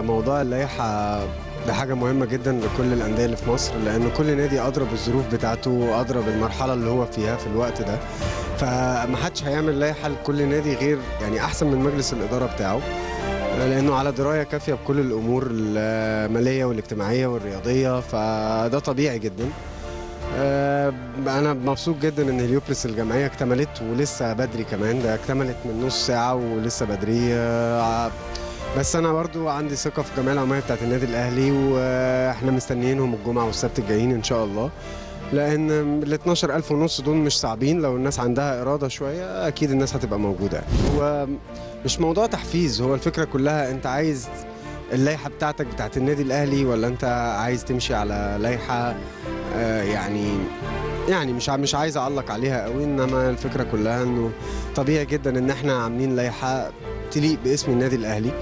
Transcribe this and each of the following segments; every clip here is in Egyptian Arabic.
موضوع اللائحة ده حاجة مهمة جدا لكل الأندية اللي في مصر لأن كل نادي أدرى بالظروف بتاعته وأدرى بالمرحلة اللي هو فيها في الوقت ده فمحدش هيعمل لائحة لكل نادي غير يعني أحسن من مجلس الإدارة بتاعه لأنه على دراية كافية بكل الأمور المالية والاجتماعية والرياضية فده طبيعي جدا آه، انا مبسوط جدا ان هليوبلس الجمعيه اكتملت ولسه بدري كمان ده اكتملت من نص ساعه ولسه بدري آه، بس انا برضو عندي ثقه في الجمعيه العموميه بتاعت النادي الاهلي واحنا مستنيينهم الجمعه والسبت الجايين ان شاء الله لان ال 12000 ونص دول مش صعبين لو الناس عندها اراده شويه اكيد الناس هتبقى موجوده هو مش موضوع تحفيز هو الفكره كلها انت عايز اللائحه بتاعتك بتاعت النادي الاهلي ولا انت عايز تمشي على لائحه آه، يعني يعني مش ع- مش عايز اعلق عليها قوي انما الفكره كلها انه طبيعي جدا ان احنا عاملين لائحه تليق باسم النادي الاهلي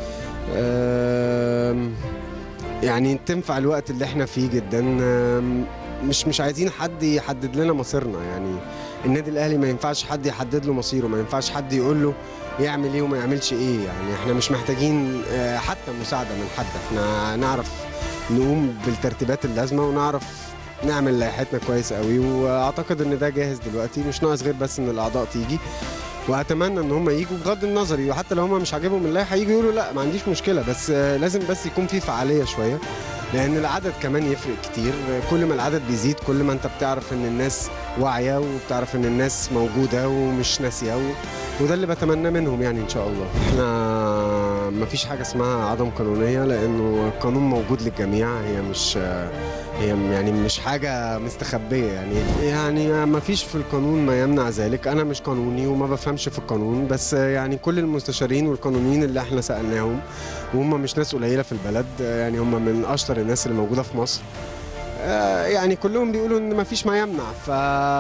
آم، يعني تنفع الوقت اللي احنا فيه جدا آم، مش مش عايزين حد يحدد لنا مصيرنا يعني النادي الاهلي ما ينفعش حد يحدد له مصيره ما ينفعش حد يقول له يعمل ايه وما يعملش ايه يعني احنا مش محتاجين آه، حتى مساعده من حد احنا نعرف نقوم بالترتيبات اللازمه ونعرف نعمل لائحتنا كويس قوي واعتقد ان ده جاهز دلوقتي مش ناقص غير بس ان الاعضاء تيجي واتمنى ان هم يجوا بغض النظر وحتى لو هم مش عاجبهم اللائحه يجوا يقولوا لا ما عنديش مشكله بس آه، لازم بس يكون في فعاليه شويه لان العدد كمان يفرق كتير كل ما العدد بيزيد كل ما انت بتعرف ان الناس واعيه وبتعرف ان الناس موجوده ومش ناسيه و... وده اللي بتمناه منهم يعني ان شاء الله احنا ما فيش حاجه اسمها عدم قانونيه لانه القانون موجود للجميع هي مش هي يعني مش حاجه مستخبيه يعني يعني ما فيش في القانون ما يمنع ذلك انا مش قانوني وما بفهمش في القانون بس يعني كل المستشارين والقانونيين اللي احنا سالناهم وهم مش ناس قليله في البلد يعني هم من اشطر الناس اللي موجوده في مصر آه، يعني كلهم بيقولوا ان ما فيش ما يمنع ف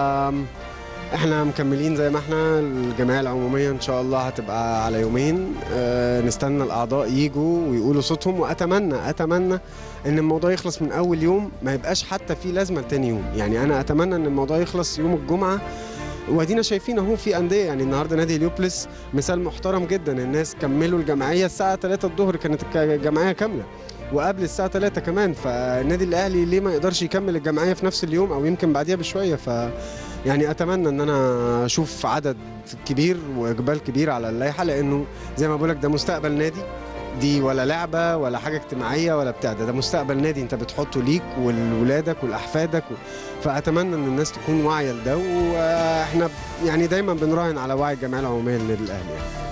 احنا مكملين زي ما احنا الجمعيه العموميه ان شاء الله هتبقى على يومين آه، نستنى الاعضاء يجوا ويقولوا صوتهم واتمنى اتمنى ان الموضوع يخلص من اول يوم ما يبقاش حتى فيه لازمه لتاني يوم يعني انا اتمنى ان الموضوع يخلص يوم الجمعه وادينا شايفين اهو في انديه يعني النهارده نادي اليوبلس مثال محترم جدا الناس كملوا الجمعيه الساعه 3 الظهر كانت الجمعيه كامله وقبل الساعه 3 كمان فالنادي الاهلي ليه ما يقدرش يكمل الجمعيه في نفس اليوم او يمكن بعديها بشويه ف يعني اتمنى ان انا اشوف عدد كبير واقبال كبير على اللائحه لانه زي ما بقولك ده مستقبل نادي دي ولا لعبه ولا حاجه اجتماعيه ولا بتاع ده ده مستقبل نادي انت بتحطه ليك ولولادك ولاحفادك و... فاتمنى ان الناس تكون واعيه لده واحنا يعني دايما بنراهن على وعي الجمعيه العموميه للنادي الاهلي يعني.